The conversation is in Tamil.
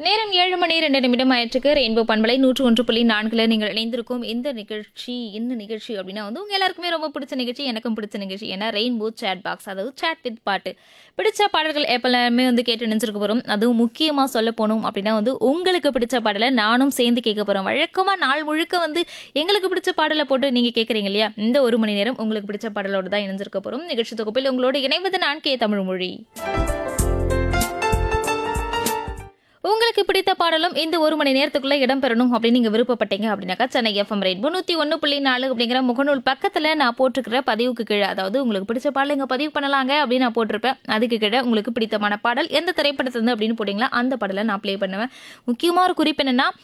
நேரம் ஏழு மணி ரெண்டு நிமிடம் ஆயிற்றுக்கு ரெயின்போ பண்பலை நூற்று ஒன்று புள்ளி நான்குல நீங்கள் இணைந்திருக்கும் இந்த நிகழ்ச்சி என்ன நிகழ்ச்சி அப்படின்னா வந்து உங்க எல்லாருக்குமே ரொம்ப பிடிச்ச நிகழ்ச்சி எனக்கும் பிடிச்ச நிகழ்ச்சி ஏன்னா ரெயின்போ சேட் பாக்ஸ் அதாவது சேட் வித் பாட்டு பிடிச்ச பாடல்கள் எப்பெல்லாமே வந்து கேட்டு நினைச்சிருக்க போறோம் அதுவும் முக்கியமா சொல்ல போனோம் அப்படின்னா வந்து உங்களுக்கு பிடிச்ச பாடலை நானும் சேர்ந்து கேட்க போறோம் வழக்கமா நாள் முழுக்க வந்து எங்களுக்கு பிடிச்ச பாடலை போட்டு நீங்க கேட்குறீங்க இல்லையா இந்த ஒரு மணி நேரம் உங்களுக்கு பிடிச்ச பாடலோடு தான் இணைஞ்சிருக்க போறோம் நிகழ்ச்சி தொகுப்பில் உங்களோடு இணைவது நான் கே தமிழ் மொழி உங்களுக்கு பிடித்த பாடலும் இந்த ஒரு மணி நேரத்துக்குள்ள இடம்பெறணும் அப்படின்னு நீங்க விருப்பப்பட்டீங்க அப்படின்னாக்கா சென்னை எஃப்எம் ரேட் முன்னூத்தி ஒன்று புள்ளி நாலு அப்படிங்கிற முகநூல் பக்கத்துல நான் போட்டிருக்கிற பதிவுக்கு கீழே அதாவது உங்களுக்கு பிடிச்ச பாடல் இங்க பதிவு பண்ணலாங்க அப்படின்னு நான் போட்டிருப்பேன் அதுக்கு கீழே உங்களுக்கு பிடித்தமான பாடல் எந்த திரைப்படத்துல இருந்து அப்படின்னு போட்டிங்களா அந்த பாடலை நான் ப்ளே பண்ணுவேன் முக்கியமா ஒரு குறிப்பு என்னன்னா